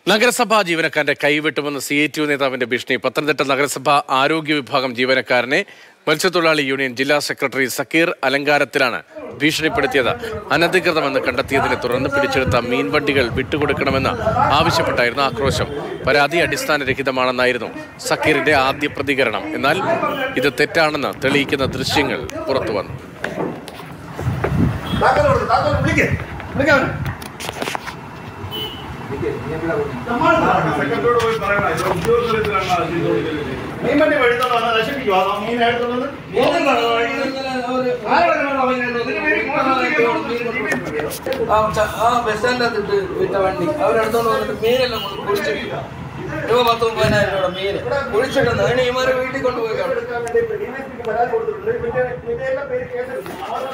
നഗരസഭാ ജീവനക്കാരന്റെ കൈവെട്ടുമെന്ന് സി ഐ ടി യു നേതാവിന്റെ ഭീഷണി പത്തനംതിട്ട നഗരസഭ ആരോഗ്യ വിഭാഗം ജീവനക്കാരനെ മത്സ്യത്തൊഴിലാളി യൂണിയൻ ജില്ലാ സെക്രട്ടറി സക്കീർ അലങ്കാരത്തിലാണ് ഭീഷണിപ്പെടുത്തിയത് അനധികൃതമെന്ന് കണ്ടെത്തിയതിനെ തുടർന്ന് പിടിച്ചെടുത്ത മീൻവണ്ടികൾ വിട്ടുകൊടുക്കണമെന്ന് ആവശ്യപ്പെട്ടായിരുന്നു ആക്രോശം പരാതി അടിസ്ഥാനരഹിതമാണെന്നായിരുന്നു സക്കീറിന്റെ ആദ്യ പ്രതികരണം എന്നാൽ ഇത് തെറ്റാണെന്ന് തെളിയിക്കുന്ന ദൃശ്യങ്ങൾ പുറത്തുവന്നു താക്കോല് കൊടുക്ക്, താക്കോല് വിളിക്ക്. വിളിക്കവനെ. സെക്രട്ടറിയോട് പോയി പറയണം ഇത് ഉദ്യോഗസ്ഥരെത്തിലാണ് അത് ചെയ്ത് കൊടുക്കരുത്. മീൻ വണ്ടി വഴുത്തോണ്ട് വന്ന് നശിപ്പിക്കുവോ? അതോ മീൻ എടുത്തോണ്ട് വന്ന് ആരോടെ നിങ്ങൾ പറയുന്നത്? ഇതിന് വേണ്ടി ആ ച- ആ ബസ് സ്റ്റാൻഡിനകത്തിട്ട് വിറ്റ വണ്ടി അവരെടുത്തോണ്ട് വന്നിട്ട് മീനെല്ലാം കൊണ്ട് കുഴിച്ചിട്ടില്ല രൂപ പത്ത് മുപ്പതിനായിരം രൂപ മീൻ കുഴിച്ചിട്ടുണ്ട് അതിന് ഇമാരെ വീട്ടിൽ കൊണ്ടുപോയി കാണും എടുക്കാൻ വേണ്ടി DSP ക്ക് പരാതി കൊടുത്തിട്ടുണ്ട്. ഇതിന്റെ- ഇതിന്റെ എല്ലാം പേര് കേസെടുക്കും.